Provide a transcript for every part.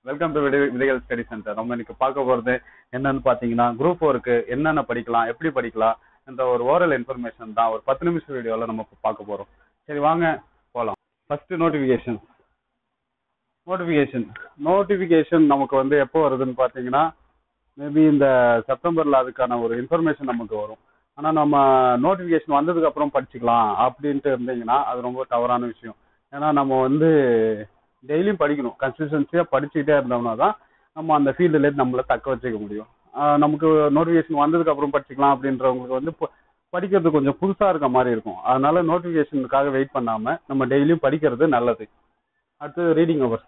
Welcome to விதை விதைகள் study centre நம்ம இன்னைக்கு பார்க்க போறது என்னன்னு பாத்தீங்கன்னா குரூப் ஒர்க்கு என்னென்ன படிக்கலாம் எப்படி படிக்கலாம் என்ற ஒரு ஓரல் இன்ஃபர்மேஷன் தான் ஒரு பத்து நிமிஷம் வீடியோல நம்ம இப்ப பார்க்க போறோம் சரி வாங்க போலாம் ஃபர்ஸ்ட் நோட்டிபிகேஷன் நோட்டிபிகேஷன் நோட்டிபிகேஷன் நமக்கு வந்து எப்போ வருதுன்னு பாத்தீங்கன்னா மேபி இந்த செப்டம்பர்ல அதுக்கான ஒரு இன்ஃபர்மேஷன் நமக்கு வரும் ஆனா நம்ம நோட்டிபிகேஷன் வந்ததுக்கு அப்புறம் படிச்சுக்கலாம் அப்படின்ட்டு இருந்தீங்கன்னா அது ரொம்ப தவறான விஷயம் ஏன்னா நம்ம வந்து டெய்லியும் படிக்கணும் கன்சிஸ்டன்சியா படிச்சுக்கிட்டே இருந்தோம்னா தான் நம்ம அந்த ஃபீல்டுல நம்மள தக்க வச்சுக்க முடியும் ஆஹ் நமக்கு நோட்டிபிகேஷன் வந்ததுக்கு அப்புறம் படிச்சுக்கலாம் அப்படின்றவங்களுக்கு வந்து ப- படிக்கிறது கொஞ்சம் புதுசா இருக்க மாதிரி இருக்கும் அதனால நோட்டிபிகேஷனுக்காக வெயிட் பண்ணாம நம்ம டெய்லியும் படிக்கிறது நல்லது அடுத்து ரீடிங் ஹவர்ஸ்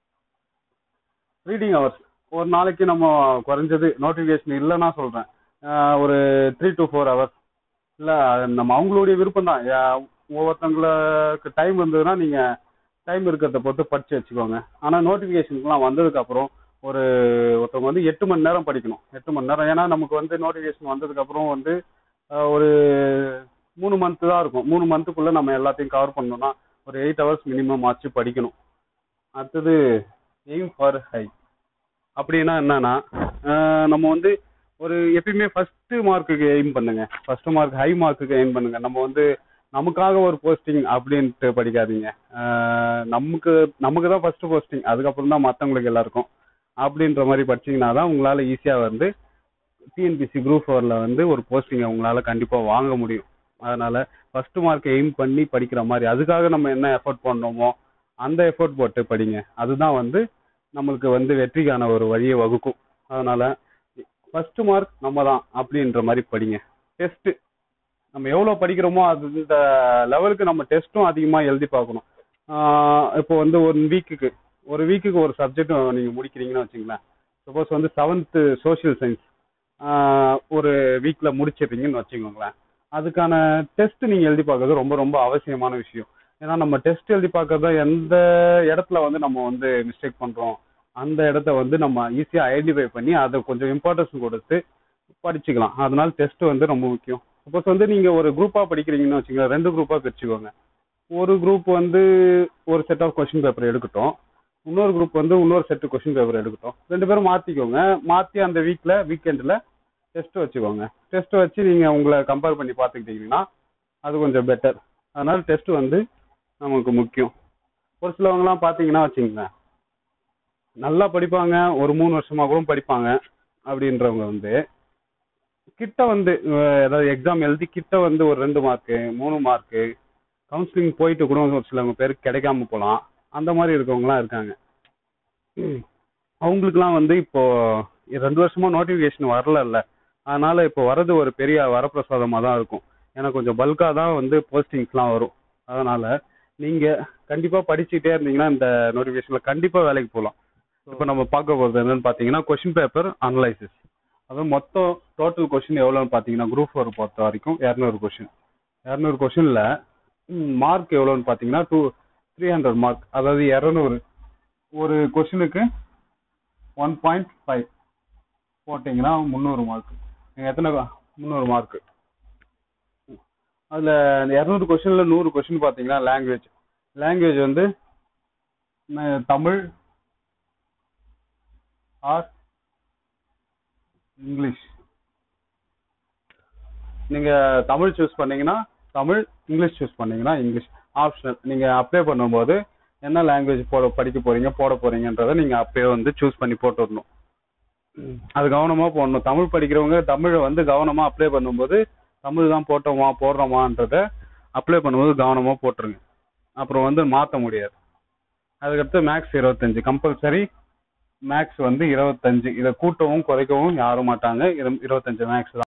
ரீடிங் ஹவர்ஸ் ஒரு நாளைக்கு நம்ம குறைஞ்சது நோட்டிபிகேஷன் இல்லைன்னா சொல்றேன் ஆஹ் ஒரு த்ரீ டு ஃபோர் ஹவர்ஸ் இல்ல அது நம்ம அவங்களுடைய விருப்பம் தான் ஒவ்வொருத்தங்களுக்கு டைம் இருந்ததுன்னா நீங்க டைம் இருக்கிறத பொறுத்து படிச்சு வச்சுக்கோங்க ஆனா நோட்டிபிகேஷன்ஸ்லாம் வந்ததுக்கு அப்புறம் ஒரு ஒருத்தவங்க வந்து எட்டு மணி நேரம் படிக்கணும் எட்டு மணி நேரம் ஏன்னா நமக்கு வந்து நோட்டிபிகேஷன் வந்ததுக்கு அப்புறம் வந்து ஆஹ் ஒரு மூணு மந்த் தான் இருக்கும் மூணு மந்த்துக்குள்ள நம்ம எல்லாத்தையும் கவர் பண்ணோம்னா ஒரு எயிட் ஹவர்ஸ் மினிமம் ஆச்சு படிக்கணும் அடுத்தது எய்ம் ஃபார் ஹை அப்படின்னா என்னன்னா ஆஹ் நம்ம வந்து ஒரு எப்பயுமே ஃபர்ஸ்ட் மார்க்குக்கு எய்ம் பண்ணுங்க ஃபர்ஸ்ட் மார்க் ஹை மார்க்குக்கு எய்ம் பண்ணுங்க நம்ம வந்து நமக்காக ஒரு போஸ்டிங் அப்படின்ட்டு படிக்காதீங்க ஆஹ் நமக்கு நமக்கு தான் ஃபர்ஸ்ட் போஸ்டிங் அதுக்கப்புறம் தான் மற்றவங்களுக்கு எல்லாருக்கும் அப்படின்ற மாதிரி படிச்சீங்கன்னா தான் உங்களால ஈஸியா வந்து டிஎன்பிசி குரூப் ஃபோர்ல வந்து ஒரு போஸ்டிங்கை உங்களால கண்டிப்பா வாங்க முடியும் அதனால ஃபர்ஸ்ட் மார்க் எய்ம் பண்ணி படிக்கிற மாதிரி அதுக்காக நம்ம என்ன எஃபோர்ட் பண்ணோமோ அந்த எஃபோர்ட் போட்டு படிங்க அதுதான் வந்து நம்மளுக்கு வந்து வெற்றிக்கான ஒரு வழியை வகுக்கும் அதனால ஃபர்ஸ்ட் மார்க் நம்ம தான் அப்படின்ற மாதிரி படிங்க டெஸ்ட் நம்ம எவ்வளவு படிக்கிறோமோ அது இந்த லெவலுக்கு நம்ம டெஸ்ட்டும் அதிகமா எழுதி பார்க்கணும் ஆஹ் இப்போ வந்து ஒரு வீக்குக்கு ஒரு வீக்குக்கு ஒரு சப்ஜெக்ட் நீங்க முடிக்கிறீங்கன்னு வச்சுங்களேன் சப்போஸ் வந்து செவன்த் சோஷியல் சயின்ஸ் ஒரு வீக்ல முடிச்சிடுறீங்கன்னு வச்சுக்கோங்களேன் அதுக்கான டெஸ்ட் நீங்க எழுதி பார்க்கறது ரொம்ப ரொம்ப அவசியமான விஷயம் ஏன்னா நம்ம டெஸ்ட் எழுதி பார்க்கறத எந்த இடத்துல வந்து நம்ம வந்து மிஸ்டேக் பண்றோம் அந்த இடத்த வந்து நம்ம ஈஸியா ஐடென்டிஃபை பண்ணி அதை கொஞ்சம் இம்பார்ட்டன்ஸ் கொடுத்து படிச்சுக்கலாம் அதனால டெஸ்ட் வந்து ரொம்ப முக்கியம் சப்போஸ் வந்து நீங்க ஒரு குரூப்பா படிக்கிறீங்கன்னு வச்சுக்கோங்க ரெண்டு குரூப்பா பிரிச்சுக்கோங்க ஒரு குரூப் வந்து ஒரு செட் ஆஃப் கொஸ்டின் பேப்பர் எடுக்கட்டும் இன்னொரு குரூப் வந்து இன்னொரு செட் கொஸ்டின் பேப்பர் எடுக்கட்டும் ரெண்டு பேரும் மாத்திக்கோங்க மாத்தி அந்த வீக்ல வீக்கெண்ட்ல டெஸ்ட் வச்சுக்கோங்க டெஸ்ட் வச்சு நீங்க உங்களை கம்பேர் பண்ணி பார்த்துக்கிட்டீங்கன்னா அது கொஞ்சம் பெட்டர் அதனால டெஸ்ட் வந்து நமக்கு முக்கியம் ஒரு சிலவங்கலாம் பார்த்தீங்கன்னா வச்சுக்கோங்க நல்லா படிப்பாங்க ஒரு மூணு வருஷமா கூட படிப்பாங்க அப்படின்றவங்க வந்து கிட்ட வந்து அஹ், ஏதாவது எக்ஸாம் எழுதி கிட்ட வந்து ஒரு ரெண்டு மார்க்கு மூணு மார்க்கு கவுன்சிலிங் போயிட்டு கூட ஒரு சிலவங்க பேருக்கு கிடைக்காம போகலாம் அந்த மாதிரி இருக்கவங்கலாம் இருக்காங்க ம். அவங்களுக்குலாம் வந்து இப்போ ரெண்டு வருஷமா நோட்டிஃபிகேஷன் வரல அதனால இப்போ வர்றது ஒரு பெரிய வரப்பிரசாதமா தான் இருக்கும் ஏன்னா கொஞ்சம் பல்கா தான் வந்து போஸ்டிங்ஸ்லாம் வரும் அதனால நீங்க கண்டிப்பா படிச்சுட்டே இருந்தீங்கன்னா இந்த நோட்டிஃபிகேஷன்ல கண்டிப்பா வேலைக்கு போகலாம் இப்போ நம்ம பார்க்க போகிறது என்னன்னு பார்த்தீங்கன்னா கொஷின் பேப்பர் அனலைசிஸ் அதாவது மொத்தம் டோட்டல் கொஷின் எவ்வளோன்னு பார்த்தீங்கன்னா குரூப் ஃபோர் பொறுத்த வரைக்கும் இரநூறு கொஷின் இரநூறு கொஷினில் மார்க் எவ்வளோன்னு பார்த்தீங்கன்னா டூ த்ரீ ஹண்ட்ரட் மார்க் அதாவது இரநூறு ஒரு கொஷினுக்கு ஒன் பாயிண்ட் ஃபைவ் போட்டிங்கன்னா முந்நூறு மார்க் நீங்கள் எத்தனை முந்நூறு மார்க் அதில் இரநூறு கொஷினில் நூறு கொஷின் பார்த்தீங்கன்னா லாங்குவேஜ் லாங்குவேஜ் வந்து அஹ், தமிழ் ஆர் இங்கிலீஷ் நீங்க தமிழ் சூஸ் பண்ணீங்கன்னா தமிழ் இங்கிலீஷ் சூஸ் பண்ணீங்கன்னா இங்கிலீஷ் ஆப்ஷனல் நீங்க அப்ளை பண்ணும்போது என்ன லாங்குவேஜ் போட படிக்க போறீங்க போட போறீங்கன்றத நீங்க அப்பயே வந்து சூஸ் பண்ணி போட்டுடணும் ம். அது கவனமா போடணும் தமிழ் படிக்கிறவங்க தமிழை வந்து கவனமா அப்ளை பண்ணும்போது தமிழ் தான் போட்டோமா போடுறோமான்றத அப்ளை பண்ணும்போது கவனமா போட்டுருங்க அப்புறம் வந்து மாத்த முடியாது அதுக்கடுத்து மேக்ஸ் இருபத்தஞ்சு கம்பல்சரி மேக்ஸ் வந்து இருபத்தஞ்சு இதை கூட்டவும் குறைக்கவும் யாரும் மாட்டாங்க இரு- இருபத்தஞ்சு மேக்ஸ் தான்